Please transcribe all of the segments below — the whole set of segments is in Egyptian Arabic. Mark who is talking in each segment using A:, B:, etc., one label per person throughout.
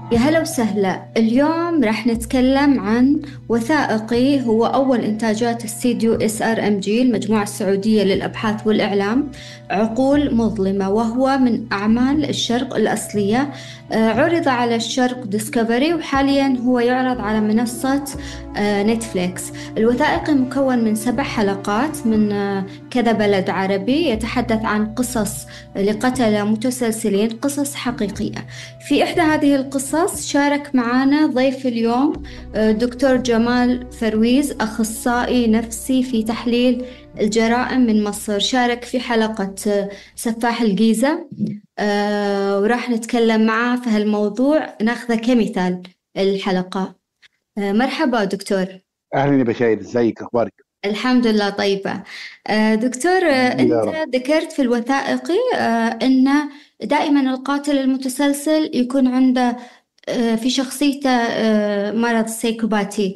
A: يا هلا وسهلا اليوم راح نتكلم عن وثائقي هو أول إنتاجات استديو اس ار ام جي المجموعة السعودية للأبحاث والإعلام عقول مظلمة وهو من أعمال الشرق الأصلية آه، عرض على الشرق ديسكفري وحاليا هو يعرض على منصة آه، نتفليكس الوثائقي مكون من سبع حلقات من آه، كذا بلد عربي يتحدث عن قصص لقتلة متسلسلين قصص حقيقية في إحدى هذه القصص شارك معنا ضيف اليوم دكتور جمال فرويز أخصائي نفسي في تحليل الجرائم من مصر شارك في حلقة سفاح الجيزة آه، وراح نتكلم معاه في هالموضوع ناخذه كمثال الحلقة آه، مرحبا دكتور
B: اهلا يا بشاير ازيك اخبارك
A: الحمد لله طيبة آه، دكتور أنت ذكرت في الوثائقي أن دائما القاتل المتسلسل يكون عنده في شخصيته مرض سيكوباتي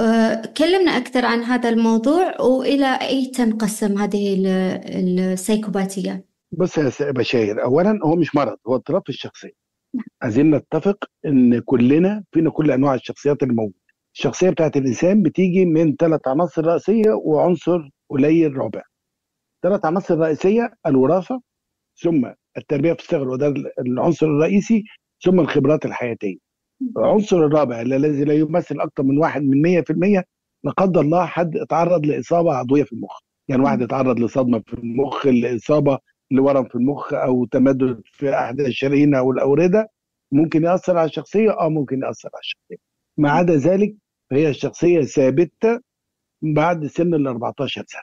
A: كلمنا أكثر عن هذا الموضوع وإلى أي تنقسم هذه السيكوباتية
B: بص يا بشاير اولا هو مش مرض هو اضطراب في الشخصيه عايزين نتفق ان كلنا فينا كل انواع الشخصيات اللي موجوده الشخصيه بتاعت الانسان بتيجي من ثلاث عناصر رئيسيه وعنصر قليل رابع ثلاث عناصر رئيسيه الوراثه ثم التربيه في الصغر وده العنصر الرئيسي ثم الخبرات الحياتيه العنصر الرابع الذي لا يمثل اكثر من واحد من 100% لا قدر الله حد اتعرض لاصابه عضويه في المخ يعني واحد اتعرض لصدمه في المخ الاصابه لورم في المخ او تمدد في احد الشرايين او الاورده ممكن ياثر على الشخصيه اه ممكن ياثر على الشخصيه ما عدا ذلك فهي الشخصيه ثابته بعد سن ال 14 سنه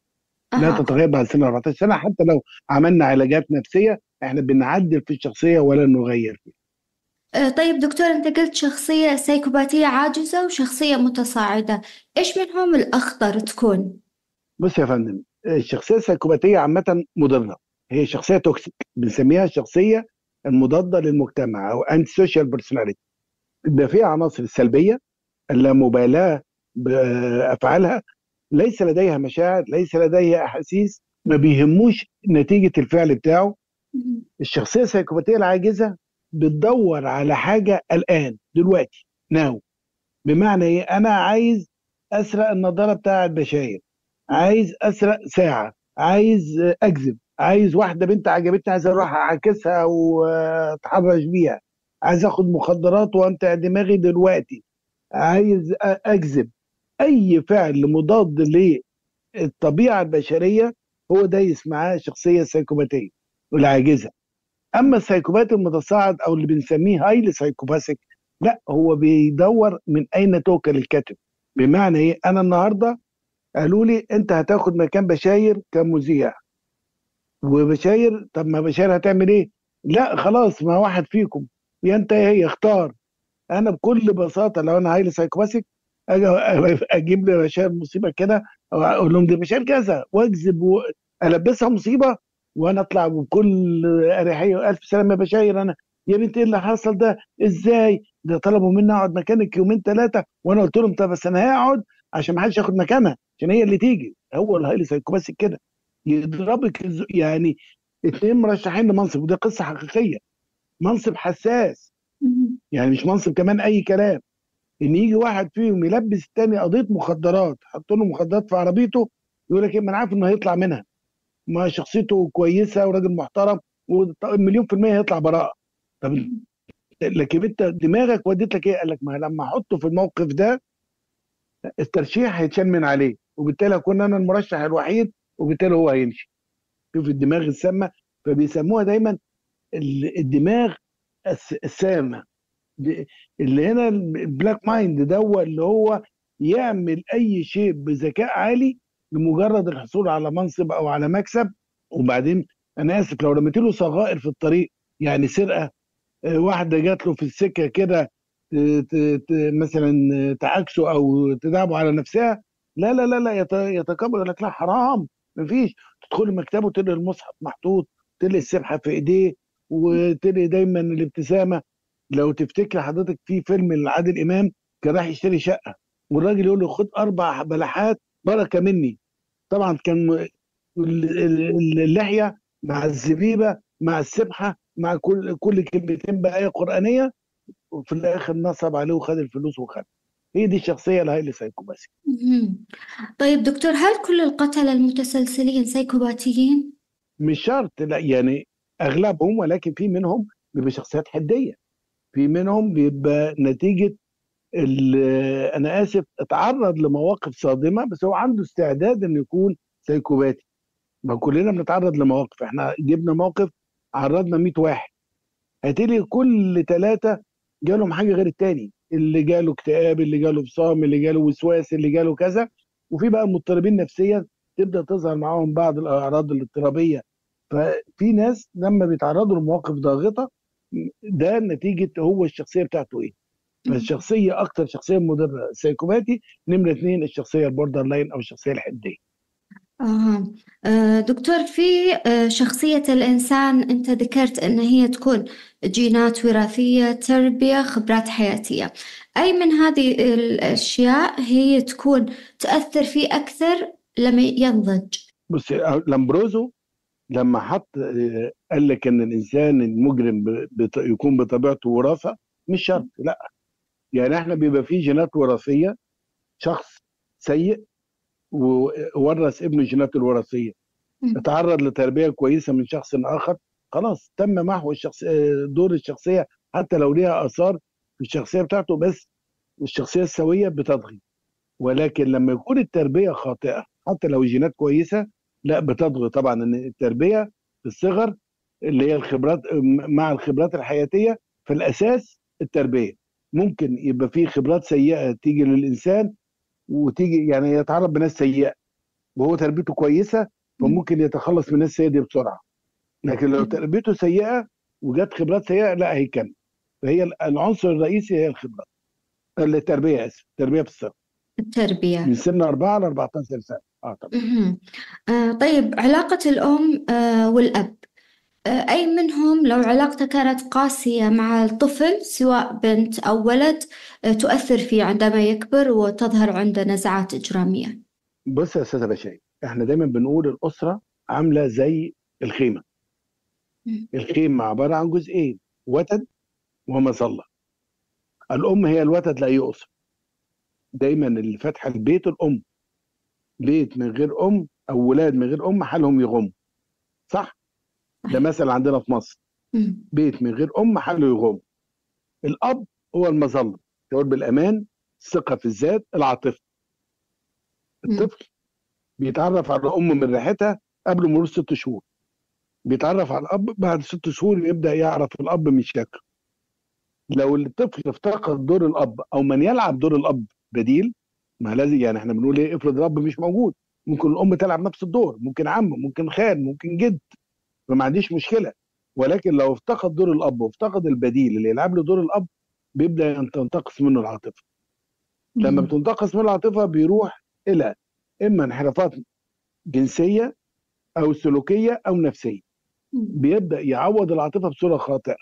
B: لا تتغير بعد سن 14 سنه حتى لو عملنا علاجات نفسيه احنا بنعدل في الشخصيه ولا نغير فيها
A: أه، طيب دكتور انت قلت شخصية سيكوباتية عاجزة وشخصية متصاعدة ايش منهم الاخطر تكون؟
B: بص يا فندم الشخصية السيكوباتية عامة مضرة هي شخصيه توكسيك بنسميها الشخصيه المضاده للمجتمع او انتي سوشيال بيرسوناليتي بيبقى فيها عناصر السلبيه اللامبالاه بافعالها ليس لديها مشاعر ليس لديها احاسيس ما بيهموش نتيجه الفعل بتاعه الشخصيه السيكوباتيه العاجزه بتدور على حاجه الان دلوقتي ناو بمعنى ايه انا عايز اسرق النضاره بتاع البشاير عايز اسرق ساعه عايز اكذب عايز واحده بنت عجبتني عايز اروح اعاكسها واتحرش بيها عايز اخد مخدرات وانت دماغي دلوقتي عايز اكذب اي فعل مضاد للطبيعه البشريه هو ده اسمها شخصيه سيكوباتيه والعاجزه اما السيكوبات المتصاعد او اللي بنسميه هايلي سايكوباسيك لا هو بيدور من اين تؤكل الكتف بمعنى ايه انا النهارده قالوا لي انت هتاخد مكان بشاير كمذيع وبشاير طب ما بشاير هتعمل ايه؟ لا خلاص ما واحد فيكم يا انت يا هي اختار انا بكل بساطه لو انا هايلي سايكوباسيك اجيب لي بشاير مصيبه كده اقول لهم دي بشاير كذا واكذب والبسها مصيبه وانا اطلع بكل اريحيه والف سلامه يا بشاير انا يا بنتي ايه اللي حصل ده ازاي ده طلبوا مني اقعد مكانك يومين ثلاثه وانا قلت لهم طب بس انا هقعد عشان ما حدش ياخد مكانها عشان هي اللي تيجي هو الهايلي سايكوباسيك كده يضربك يعني اثنين مرشحين لمنصب ودي قصه حقيقيه منصب حساس يعني مش منصب كمان اي كلام ان يجي واحد فيهم يلبس الثاني قضيه مخدرات حط له مخدرات في عربيته يقول لك ايه ما انا عارف انه هيطلع منها ما شخصيته كويسه وراجل محترم ومليون في الميه هيطلع براءه طب لكن انت دماغك وديت لك ايه؟ قال لك ما لما احطه في الموقف ده الترشيح هيتشال من عليه وبالتالي هكون انا المرشح الوحيد وبالتالي هو هيمشي شوف الدماغ السامه فبيسموها دايما الدماغ السامه اللي هنا البلاك مايند ده اللي هو يعمل اي شيء بذكاء عالي لمجرد الحصول على منصب او على مكسب وبعدين انا اسف لو رميت له صغائر في الطريق يعني سرقه آه، واحده جات له في السكه كده مثلا تعاكسه او تدعبه على نفسها لا لا لا لا يتكبر يقول لك لا حرام مفيش تدخل مكتبه تلاقي المصحف محطوط تلاقي السبحه في ايديه وتلاقي دايما الابتسامه لو تفتكر حضرتك في فيلم لعادل امام كان راح يشتري شقه والراجل يقول له خد اربع بلحات بركه مني طبعا كان اللحيه مع الزبيبه مع السبحه مع كل كل كلمتين بايه قرانيه وفي الاخر نصب عليه وخد الفلوس وخد هي دي الشخصيه الهايلي سايكوباسي
A: مهم. طيب دكتور هل كل القتلة المتسلسلين سيكوباتيين؟
B: مش شرط لا يعني اغلبهم ولكن في منهم بيبقى شخصيات حديه في منهم بيبقى نتيجه ال- انا اسف اتعرض لمواقف صادمه بس هو عنده استعداد انه يكون سايكوباتي ما كلنا بنتعرض لمواقف احنا جبنا موقف عرضنا 100 واحد هتلاقي كل ثلاثه جالهم حاجه غير التاني اللي جاله اكتئاب اللي جاله فصام اللي جاله وسواس اللي جاله كذا وفي بقى مضطربين نفسيا تبدا تظهر معاهم بعض الاعراض الاضطرابيه ففي ناس لما بيتعرضوا لمواقف ضاغطه ده نتيجه هو الشخصيه بتاعته ايه فالشخصيه اكتر شخصيه مضره سايكوباتي نمره اثنين الشخصيه البوردر لاين او الشخصيه الحديه
A: آه. آه، دكتور في آه، شخصية الإنسان أنت ذكرت أن هي تكون جينات وراثية تربية خبرات حياتية أي من هذه الأشياء هي تكون تؤثر فيه أكثر لما ينضج
B: بص لامبروزو لما حط آه، قال لك ان الانسان المجرم ب- بط- يكون بطبيعته وراثه مش شرط لا يعني احنا بيبقى فيه جينات وراثيه شخص سيء وورث ابنه الجينات الوراثيه
A: مم.
B: اتعرض لتربيه كويسه من شخص اخر خلاص تم محو الشخص آه، دور الشخصيه حتى لو ليها اثار في الشخصيه بتاعته بس الشخصيه السويه بتطغي ولكن لما يكون التربيه خاطئه حتى لو الجينات كويسه لا بتطغي طبعا ان التربيه في الصغر اللي هي الخبرات مع الخبرات الحياتيه في الاساس التربيه ممكن يبقى في خبرات سيئه تيجي للانسان وتيجي يعني يتعرض بناس سيئه وهو تربيته كويسه فممكن يتخلص من الناس السيئه دي بسرعه لكن لو تربيته سيئه وجات خبرات سيئه لا هيكمل فهي العنصر الرئيسي هي الخبرات التربيه اسف التربيه في الصغر
A: التربية
B: من سن 4 ل 14 سنه اه طبعا
A: مهم. آه طيب علاقة الأم آه والأب آه أي منهم لو علاقته كانت قاسية مع الطفل سواء بنت أو ولد آه تؤثر فيه عندما يكبر وتظهر عنده نزعات إجرامية
B: بص يا استاذه بشاي احنا دايما بنقول الاسره عامله زي الخيمه
A: مم.
B: الخيمه عباره عن جزئين وتد ومظله الام هي الوتد لا يؤثر دايما اللي فاتحه البيت الام بيت من غير ام او ولاد من غير ام حالهم يغم صح ده
A: صحيح.
B: مثل عندنا في مصر
A: مم.
B: بيت من غير ام حاله يغم الاب هو المظله شعور بالامان الثقه في الذات العاطفه
A: مم.
B: الطفل بيتعرف على امه من ريحتها قبل مرور ست شهور بيتعرف على الاب بعد ست شهور يبدا يعرف الاب من شكله لو الطفل افتقد دور الاب او من يلعب دور الاب بديل ما لازم يعني احنا بنقول ايه افرض الاب مش موجود ممكن الام تلعب نفس الدور ممكن عم ممكن خال ممكن جد فما عنديش مشكله ولكن لو افتقد دور الاب وافتقد البديل اللي يلعب له دور الاب بيبدا ين- تنتقص منه العاطفه لما
A: مم.
B: بتنتقص منه العاطفه بيروح الى اما انحرافات جنسيه او سلوكيه او نفسيه
A: مم.
B: بيبدا يعوض العاطفه بصوره خاطئه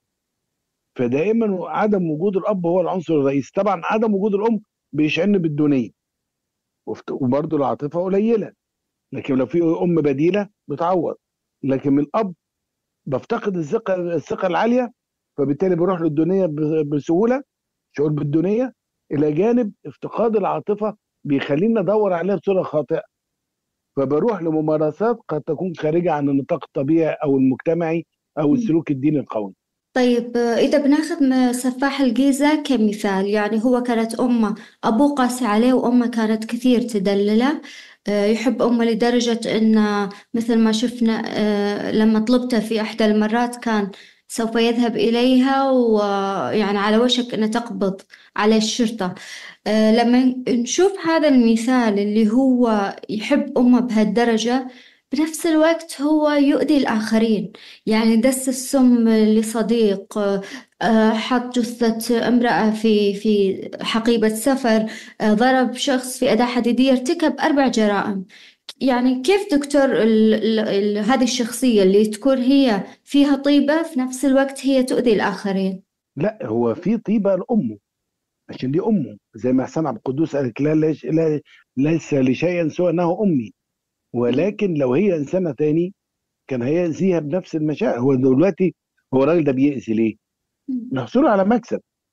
B: فدائما عدم وجود الاب هو العنصر الرئيسي طبعا عدم وجود الام بيشعرني بالدونيه وفت- وبرضه العاطفه قليله لكن لو في ام بديله بتعوض لكن من الاب بفتقد الثقه الثقه العاليه فبالتالي بروح للدونيه ب- بسهوله شعور بالدونيه الى جانب افتقاد العاطفه بيخليني ادور عليها بصوره خاطئه فبروح لممارسات قد تكون خارجه عن النطاق الطبيعي او المجتمعي او
A: مم.
B: السلوك الديني القوي
A: طيب آه، إذا بناخذ م- سفاح الجيزة كمثال يعني هو كانت أمه أبوه قاسي عليه وأمه كانت كثير تدلله آه، يحب أمه لدرجة أن مثل ما شفنا آه، لما طلبته في إحدى المرات كان سوف يذهب إليها ويعني على وشك أن تقبض عليه الشرطة آه، لما نشوف هذا المثال اللي هو يحب أمه بهالدرجة بنفس الوقت هو يؤذي الآخرين يعني دس السم لصديق آه، حط جثة امرأة في في حقيبة سفر آه، ضرب شخص في أداة حديدية ارتكب أربع جرائم يعني كيف دكتور ال ال ال هذه الشخصية اللي تكون هي فيها طيبة في نفس الوقت هي تؤذي الآخرين
B: لا هو في طيبه لامه عشان دي امه زي ما حسن عبد القدوس قال لك لا ليش لا ليس لشيء سوى انه امي ولكن لو هي انسانه تاني كان هيأذيها بنفس المشاعر هو دلوقتي هو الراجل ده بيأذي ليه؟
A: مم.
B: محصول على مكسب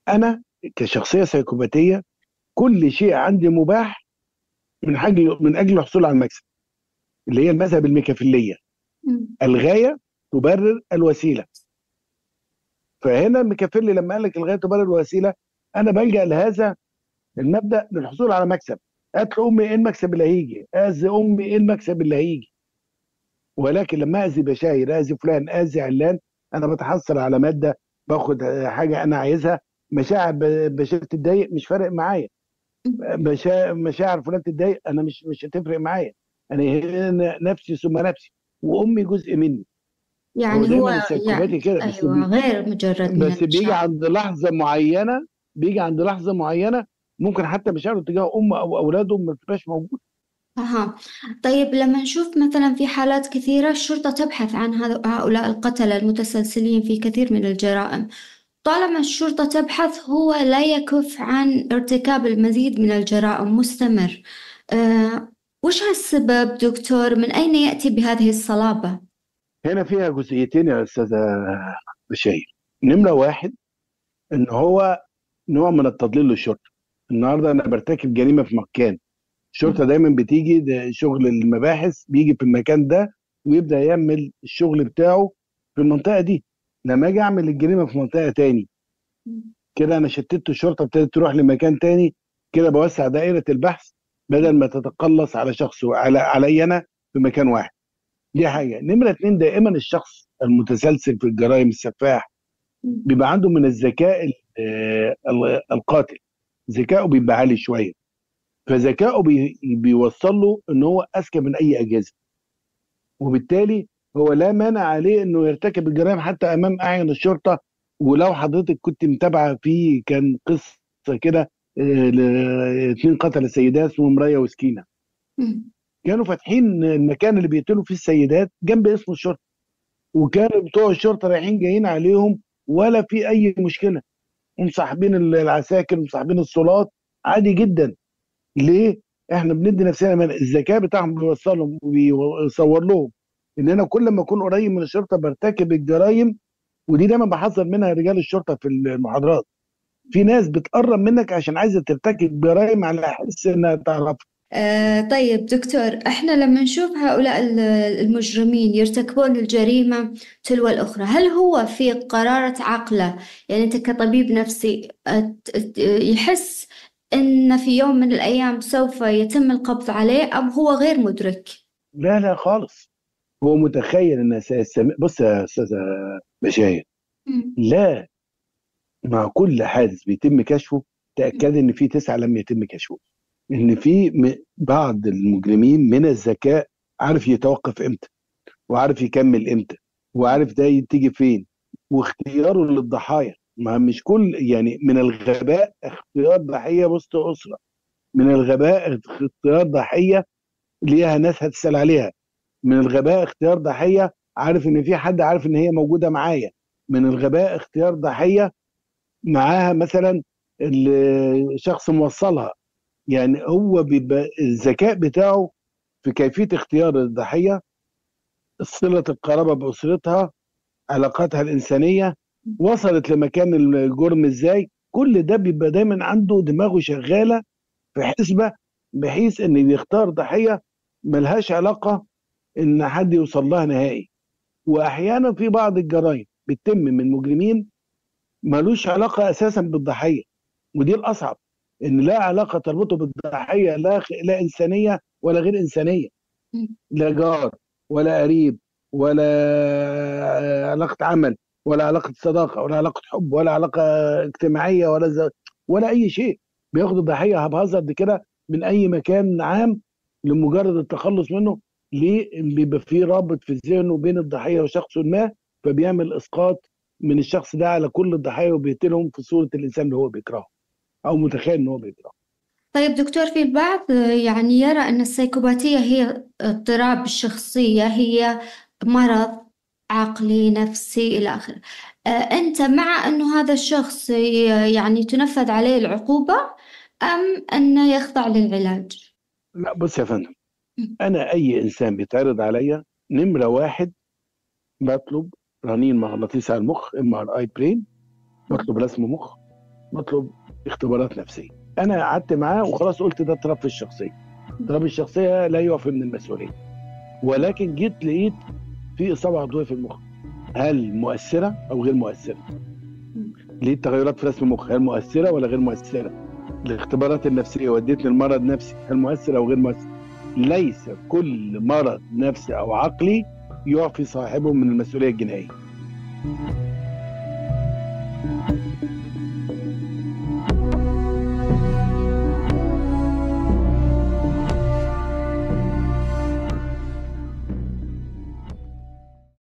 B: انا كشخصيه سيكوباتيه كل شيء عندي مباح من اجل من اجل الحصول على المكسب اللي هي المذهب الميكافيليه الغايه تبرر الوسيله فهنا ميكافيلي لما قال لك الغايه تبرر الوسيله انا بلجا لهذا المبدا للحصول على مكسب قالت امي ايه المكسب اللي هيجي اذي امي ايه المكسب اللي هيجي ولكن لما اذي بشاير اذي فلان اذي علان انا بتحصل على ماده باخد حاجه انا عايزها مشاعر بشاير تتضايق مش فارق معايا مشاعر فلان تتضايق انا مش مش هتفرق معايا انا نفسي ثم نفسي وامي جزء مني
A: يعني هو يعني كده بس أيوة غير مجرد
B: بس بيجي عند لحظه معينه بيجي عند لحظه معينه ممكن حتى مشاعره تجاه امه او اولاده ما تبقاش موجوده
A: أها طيب لما نشوف مثلا في حالات كثيرة الشرطة تبحث عن هؤلاء القتلة المتسلسلين في كثير من الجرائم طالما الشرطة تبحث هو لا يكف عن ارتكاب المزيد من الجرائم مستمر أه وش هالسبب دكتور من أين يأتي بهذه الصلابة؟
B: هنا فيها جزئيتين يا أستاذة بشير نمرة واحد إن هو نوع من التضليل للشرطة النهارده أنا برتكب جريمة في مكان الشرطة دايما بتيجي ده شغل المباحث بيجي في المكان ده ويبدأ يعمل الشغل بتاعه في المنطقة دي لما أجي أعمل الجريمة في منطقة تاني كده أنا شتت الشرطة ابتدت تروح لمكان تاني كده بوسع دائرة البحث بدل ما تتقلص على شخص وعلى علي انا في مكان واحد دي حاجه نمره اتنين دائما الشخص المتسلسل في الجرائم السفاح بيبقى عنده من الذكاء آه، القاتل ذكائه بيبقى عالي شويه فذكائه بي بيوصل له ان هو اذكى من اي اجهزه وبالتالي هو لا مانع عليه انه يرتكب الجرائم حتى امام اعين الشرطه ولو حضرتك كنت متابعه في كان قصه كده اثنين قتل سيدات اسمهم رايه وسكينه كانوا فاتحين المكان اللي بيقتلوا فيه السيدات جنب اسم الشرطه وكانوا بتوع الشرطه رايحين جايين عليهم ولا في اي مشكله ومصاحبين العساكر ومصاحبين الصولات عادي جدا ليه؟ احنا بندي نفسنا من الذكاء بتاعهم بيوصلهم وبيصور لهم ان انا كل ما اكون قريب من الشرطه برتكب الجرائم ودي دايما بحذر منها رجال الشرطه في المحاضرات في ناس بتقرب منك عشان عايزه ترتكب جرائم على حس انها تعرف
A: آه طيب دكتور احنا لما نشوف هؤلاء المجرمين يرتكبون الجريمة تلو الأخرى هل هو في قرارة عقله يعني أنت كطبيب نفسي يحس أن في يوم من الأيام سوف يتم القبض عليه أم هو غير مدرك؟
B: لا لا خالص هو متخيل ان بص يا استاذه بشاير لا مع كل حادث بيتم كشفه تاكد ان في تسعه لم يتم كشفه ان في بعض المجرمين من الذكاء عارف يتوقف امتى وعارف يكمل امتى وعارف ده تيجي فين واختياره للضحايا ما مش كل يعني من الغباء اختيار ضحيه وسط اسره من الغباء اختيار ضحيه ليها ناس هتسال عليها من الغباء اختيار ضحيه عارف ان في حد عارف ان هي موجوده معايا من الغباء اختيار ضحيه معاها مثلا الشخص موصلها يعني هو بيبقى الذكاء بتاعه في كيفيه اختيار الضحيه صله القرابه باسرتها علاقاتها الانسانيه وصلت لمكان الجرم ازاي كل ده بيبقى دايما عنده دماغه شغاله في حسبه بحيث ان يختار ضحيه ملهاش علاقه ان حد يوصل لها نهائي واحيانا في بعض الجرائم بتتم من مجرمين ملوش علاقه اساسا بالضحيه ودي الاصعب ان لا علاقه تربطه بالضحيه لا لا انسانيه ولا غير انسانيه لا جار ولا قريب ولا علاقه عمل ولا علاقه صداقه ولا علاقه حب ولا علاقه اجتماعيه ولا ز... ولا اي شيء بياخد الضحيه هبهزر كده من اي مكان عام لمجرد التخلص منه ليه بيبقى في رابط في ذهنه بين الضحيه وشخص ما فبيعمل اسقاط من الشخص ده على كل الضحايا وبيقتلهم في صوره الانسان اللي هو بيكرهه او متخيل ان هو بيكرهه
A: طيب دكتور في البعض يعني يرى ان السيكوباتيه هي اضطراب الشخصيه هي مرض عقلي نفسي الى اخره آه، انت مع انه هذا الشخص يعني تنفذ عليه العقوبه ام انه يخضع للعلاج
B: لا بص يا فندم انا اي انسان بيتعرض عليا نمره واحد بطلب رنين مغناطيسي على المخ ام ار اي برين بطلب رسم مخ مطلوب اختبارات نفسيه انا قعدت معاه وخلاص قلت ده اضطراب في الشخصيه اضطراب الشخصيه لا يعفي من المسؤوليه ولكن جيت لقيت في اصابه عضويه في المخ هل مؤثره او غير مؤثره لقيت تغيرات في رسم المخ هل مؤثره ولا غير مؤثره الاختبارات النفسيه ودتني المرض نفسي هل مؤثر او غير مؤثر ليس كل مرض نفسي او عقلي يعفي صاحبه من المسؤوليه الجنائيه